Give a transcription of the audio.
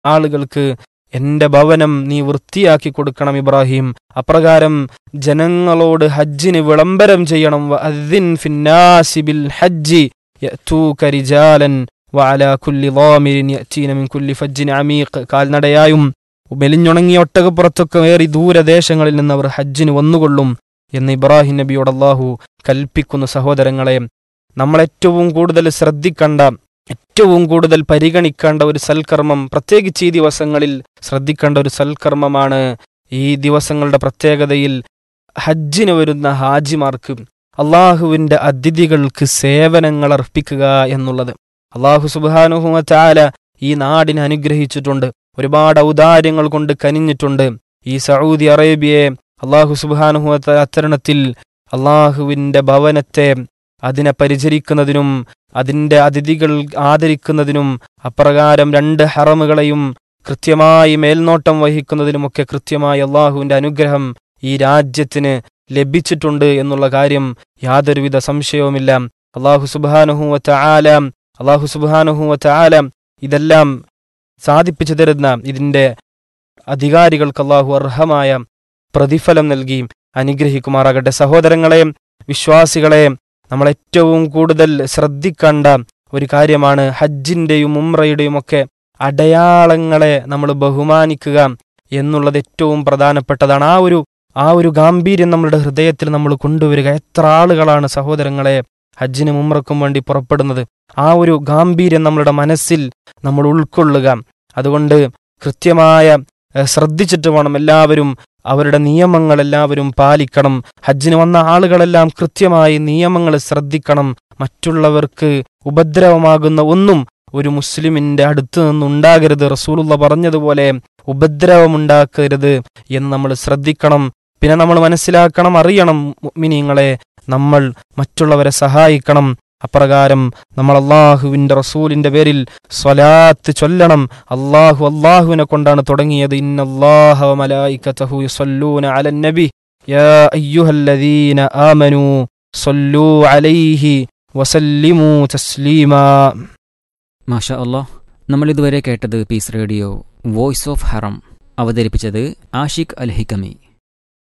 ആളുകൾക്ക് എന്റെ ഭവനം നീ വൃത്തിയാക്കി കൊടുക്കണം ഇബ്രാഹിം അപ്രകാരം ജനങ്ങളോട് ഹജ്ജിന് വിളംബരം ചെയ്യണം വഅദ്ദിൻ ഫിന്നാസി ബിൽ ഹജ്ജി യഅ്തൂക റിജാലൻ വഅലാ കുല്ലി ളാമിരിൻ യഅ്തീന മിൻ കുല്ലി ഫജ്ജിൻ അമീഖ് കാൽനടയായും മെലിഞ്ഞുണങ്ങിയ ഒട്ടകപ്പുറത്തൊക്കെ ഏറി ദൂരദേശങ്ങളിൽ നിന്ന് അവർ ഹജ്ജിന് വന്നുകൊള്ളും എന്ന് ഇബ്രാഹിം നബിയോട് അള്ളാഹു കൽപ്പിക്കുന്ന സഹോദരങ്ങളെ നമ്മൾ ഏറ്റവും കൂടുതൽ ശ്രദ്ധിക്കേണ്ട ഏറ്റവും കൂടുതൽ പരിഗണിക്കേണ്ട ഒരു സൽക്കർമ്മം പ്രത്യേകിച്ച് ഈ ദിവസങ്ങളിൽ ശ്രദ്ധിക്കേണ്ട ഒരു സൽക്കർമ്മമാണ് ഈ ദിവസങ്ങളുടെ പ്രത്യേകതയിൽ ഹജ്ജിന് വരുന്ന ഹാജിമാർക്ക് അള്ളാഹുവിന്റെ അതിഥികൾക്ക് സേവനങ്ങൾ അർപ്പിക്കുക എന്നുള്ളത് അള്ളാഹു സുബാനുഹുമ ചാല ഈ നാടിനെ അനുഗ്രഹിച്ചിട്ടുണ്ട് ഒരുപാട് ഔദാര്യങ്ങൾ കൊണ്ട് കനിഞ്ഞിട്ടുണ്ട് ഈ സൗദി അറേബ്യയെ അള്ളാഹു സുബാനുഹുമ അത്തരണത്തിൽ അള്ളാഹുവിന്റെ ഭവനത്തെ അതിനെ പരിചരിക്കുന്നതിനും അതിന്റെ അതിഥികൾ ആദരിക്കുന്നതിനും അപ്രകാരം രണ്ട് ഹറമുകളെയും കൃത്യമായി മേൽനോട്ടം വഹിക്കുന്നതിനുമൊക്കെ കൃത്യമായി അള്ളാഹുവിന്റെ അനുഗ്രഹം ഈ രാജ്യത്തിന് ലഭിച്ചിട്ടുണ്ട് എന്നുള്ള കാര്യം യാതൊരുവിധ സംശയവുമില്ല അള്ളാഹു സുബാനുഹുവത്ത ആലാം അള്ളാഹു സുബാനുഹുവത്ത ആലാം ഇതെല്ലാം സാധിപ്പിച്ചു തരുന്ന ഇതിന്റെ അധികാരികൾക്ക് അള്ളാഹു അർഹമായ പ്രതിഫലം നൽകി അനുഗ്രഹിക്കുമാറാകട്ടെ സഹോദരങ്ങളെ വിശ്വാസികളെ നമ്മൾ ഏറ്റവും കൂടുതൽ ശ്രദ്ധിക്കേണ്ട ഒരു കാര്യമാണ് ഹജ്ജിന്റെയും ഉംറയുടെയും ഒക്കെ അടയാളങ്ങളെ നമ്മൾ ബഹുമാനിക്കുക എന്നുള്ളത് ഏറ്റവും പ്രധാനപ്പെട്ടതാണ് ആ ഒരു ആ ഒരു ഗാംഭീര്യം നമ്മുടെ ഹൃദയത്തിൽ നമ്മൾ കൊണ്ടുവരിക എത്ര ആളുകളാണ് സഹോദരങ്ങളെ ഹജ്ജിനും ഉമ്രക്കും വേണ്ടി പുറപ്പെടുന്നത് ആ ഒരു ഗാംഭീര്യം നമ്മളുടെ മനസ്സിൽ നമ്മൾ ഉൾക്കൊള്ളുക അതുകൊണ്ട് കൃത്യമായ ഏഹ്, ശ്രദ്ധിച്ചിട്ട് വേണം എല്ലാവരും അവരുടെ നിയമങ്ങൾ എല്ലാവരും പാലിക്കണം ഹജ്ജിന് വന്ന ആളുകളെല്ലാം കൃത്യമായി നിയമങ്ങൾ ശ്രദ്ധിക്കണം മറ്റുള്ളവർക്ക് ഉപദ്രവമാകുന്ന ഒന്നും ഒരു മുസ്ലിമിന്റെ അടുത്ത് നിന്നുണ്ടാകരുത് റസൂലുള്ള പറഞ്ഞതുപോലെ ഉപദ്രവമുണ്ടാക്കരുത് എന്ന് നമ്മൾ ശ്രദ്ധിക്കണം പിന്നെ നമ്മൾ മനസ്സിലാക്കണം അറിയണം മുഅ്മിനീങ്ങളെ നമ്മൾ മറ്റുള്ളവരെ സഹായിക്കണം അപ്രകാരം നമ്മൾ അള്ളാഹുവിന്റെ റസൂലിന്റെ പേരിൽ സ്വലാത്ത് ചൊല്ലണം അള്ളാഹു അള്ളാഹുവിനെ കൊണ്ടാണ് തുടങ്ങിയത് ഇന്നല്ലാഹ വ മലായികതഹു യുസല്ലൂന അലൻ നബി യാ അയ്യുഹല്ലദീന ആമനൂ സല്ലൂ അലൈഹി വസല്ലിമൂ തസ്ലീമാ മാഷ അള്ളാഹ് നമ്മൾ ഇതുവരെ കേട്ടത് peace radio voice of Haram അവതരിപ്പിച്ചത് ആഷിഖ് അൽ ഹിക്കമി